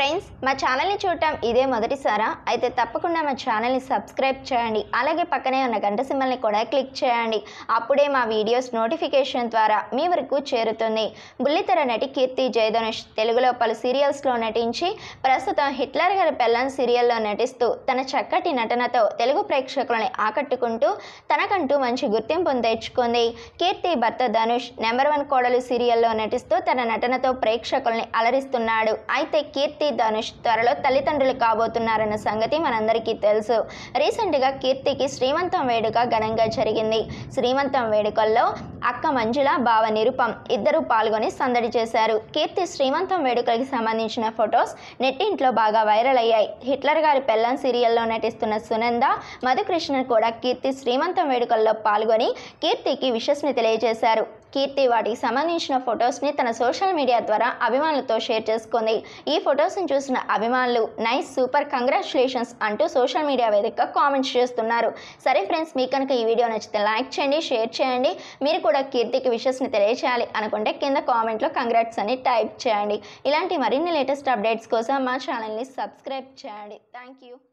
friends మా ఛానల్ని చూడటం ఇదే మొదటిసారా అయితే తప్పకుండా మా ఛానల్ని సబ్స్క్రైబ్ చేయండి అలాగే పక్కనే ఉన్న గంట సింబల్ని కూడా క్లిక్ చేయండి అప్పుడే మా వీడియోస్ నోటిఫికేషన్ ద్వారా మీ వరకు చేరుతుంది బుల్లితెర నటి కీర్తి జయధనుష్ తెలుగులో పలు సీరియల్స్లో నటించి ప్రస్తుతం హిట్లర్ గారి పెళ్ళం సీరియల్లో నటిస్తూ తన చక్కటి నటనతో తెలుగు ప్రేక్షకులని ఆకట్టుకుంటూ తనకంటూ మంచి గుర్తింపును తెచ్చుకుంది కీర్తి భర్త ధనుష్ నెంబర్ వన్ కోడలు సీరియల్లో నటిస్తూ తన నటనతో ప్రేక్షకుల్ని అలరిస్తున్నాడు అయితే కీర్తి ధనుష్ త్వరలో తల్లిదండ్రులు కాబోతున్నారన్న సంగతి మనందరికీ తెలుసు రీసెంట్గా కీర్తికి శ్రీమంతం వేడుక ఘనంగా జరిగింది శ్రీమంతం వేడుకల్లో అక్క మంజుల బావ నిరుపం ఇద్దరు పాల్గొని సందడి చేశారు కీర్తి శ్రీమంతం వేడుకలకి సంబంధించిన ఫొటోస్ నెట్టింట్లో బాగా వైరల్ అయ్యాయి హిట్లర్ గారి పెళ్ళం సీరియల్లో నటిస్తున్న సునంద మధుకృష్ణ కూడా కీర్తి శ్రీమంతం వేడుకల్లో పాల్గొని కీర్తికి విషస్ని తెలియజేశారు కీర్తి వాటికి సంబంధించిన ఫొటోస్ని తన సోషల్ మీడియా ద్వారా అభిమానులతో షేర్ చేసుకుంది ఈ ఫొటోస్ని చూసిన అభిమానులు నైస్ సూపర్ కంగ్రాచులేషన్స్ అంటూ సోషల్ మీడియా వేదికగా కామెంట్స్ చేస్తున్నారు సరే ఫ్రెండ్స్ మీకు కనుక ఈ వీడియో నచ్చితే లైక్ చేయండి షేర్ చేయండి మీరు కూడా కీర్తికి విషెస్ని తెలియచేయాలి అనుకుంటే కింద కామెంట్లో కంగ్రాట్స్ అని టైప్ చేయండి ఇలాంటి మరిన్ని లేటెస్ట్ అప్డేట్స్ కోసం మా ఛానల్ని సబ్స్క్రైబ్ చేయండి థ్యాంక్ యూ